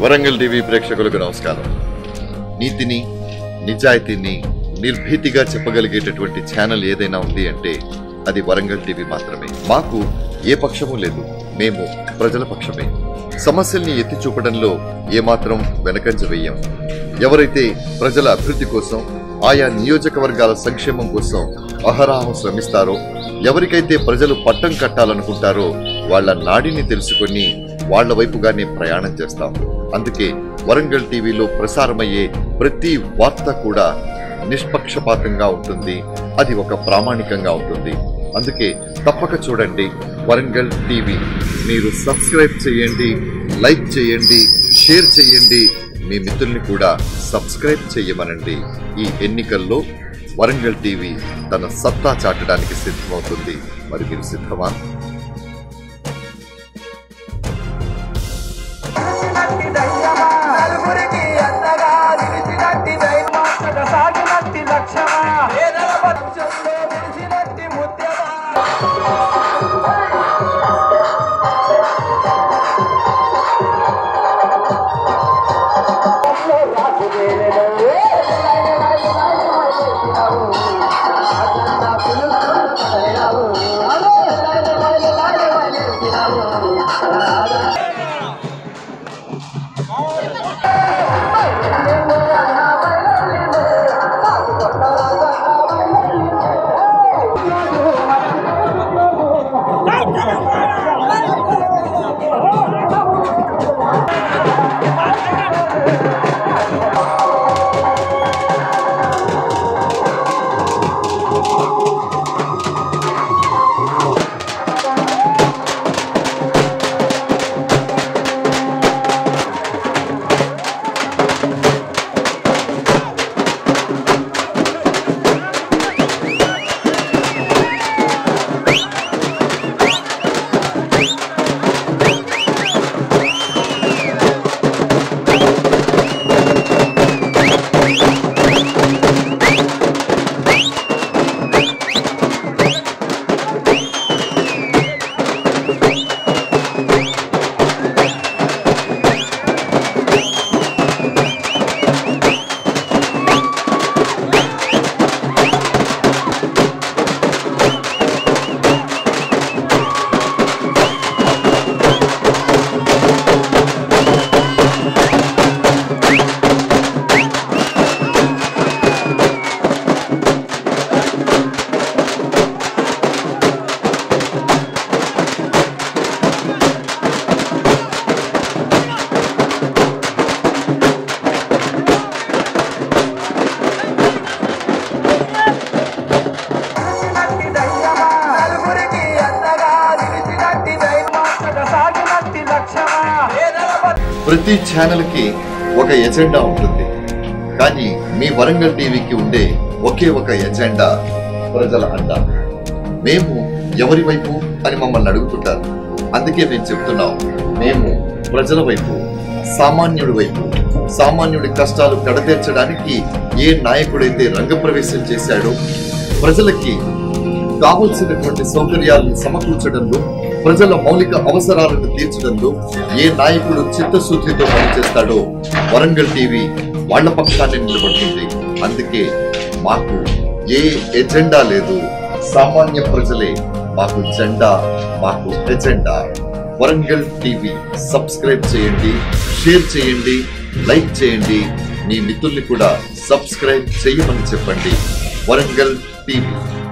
Warangal TV ప్రేక్షకులకు నమస్కారం నీతిని నిజాయితీని నిర్భీతిగా చెప్పగలిగేటటువంటి ఛానల్ ఏదైనా ఉంది అంటే అది వరంగల్ టీవీ మాత్రమే మాకు ఏ పక్షము లేదు మేము ప్రజల పక్షమే సమస్యల్ని ఎత్తి చూపడంలో ఏమాత్రం వెనకంజ వెయ్యం ఎవరైతే ప్రజల అభివృద్ధి కోసం ఆయా నియోజకవర్గాల సంక్షేమం కోసం అహరాహం శ్రమిస్తారో ఎవరికైతే ప్రజలు పట్టం కట్టాలనుకుంటారో వాళ్ళ నాడిని తెలుసుకొని వాళ్ళ వైపుగానే ప్రయాణం చేస్తాం అందుకే వరంగల్ టీవీలో ప్రసారమయ్యే ప్రతి వార్త కూడా నిష్పక్షపాతంగా ఉంటుంది అది ఒక ప్రామాణికంగా ఉంటుంది అందుకే తప్పక చూడండి వరంగల్ టీవీ మీరు సబ్స్క్రైబ్ చేయండి లైక్ చేయండి షేర్ చేయండి మీ మిత్రుల్ని కూడా సబ్స్క్రైబ్ చేయమనండి ఈ ఎన్నికల్లో వరంగల్ టీవీ తన సత్తా చాటడానికి సిద్ధమవుతుంది మరి మీరు సిద్ధమా నిలిచినట్టి దైవమా నలుగురికి అండగా నిలిచినట్టి దైవమా సాగినట్టి లక్ష్యమా పేదల పక్షంలో నిలిచినట్టి ముత్యమా నిలిచినట్టి దైవమా నలుగురికి అండగా నిలిచినట్టి దైవమా సాగినట్టి లక్ష్యమా పేదల పక్షంలో ప్రతి ఛానల్ కి ఒక ఎజెండా ఉంటుంది కానీ మీ వరంగల్ టీవీకి ఉండే ఒకే ఒక ఎజెండా ప్రజల అండ మేము ఎవరి వైపు అని మమ్మల్ని అడుగుతుంటారు అందుకే మేము చెప్తున్నాం మేము ప్రజల వైపు సామాన్యుడి వైపు సామాన్యుడి కష్టాలు కడతీర్చడానికి ఏ నాయకుడైతే రంగప్రవేశం చేశాడో ప్రజలకి కావలసినటువంటి సౌకర్యాలను సమకూర్చడంలో ప్రజల మౌలిక అవసరాలను తీర్చడంలో ఏ నాయకుడు చిత్తశుద్ధితో పనిచేస్తాడో వరంగల్ టీవీ వాళ్ళ పక్షాన్ని నిలబడుతుంది అందుకే మాకు ఏ ఎజెండా లేదు సామాన్య ప్రజలే మాకు జెండా మాకు ఎజెండా వరంగల్ టీవీ సబ్స్క్రైబ్ చేయండి షేర్ చేయండి లైక్ చేయండి మీ మిత్రుల్ని కూడా సబ్స్క్రైబ్ చేయమని చెప్పండి వరంగల్ టీవీ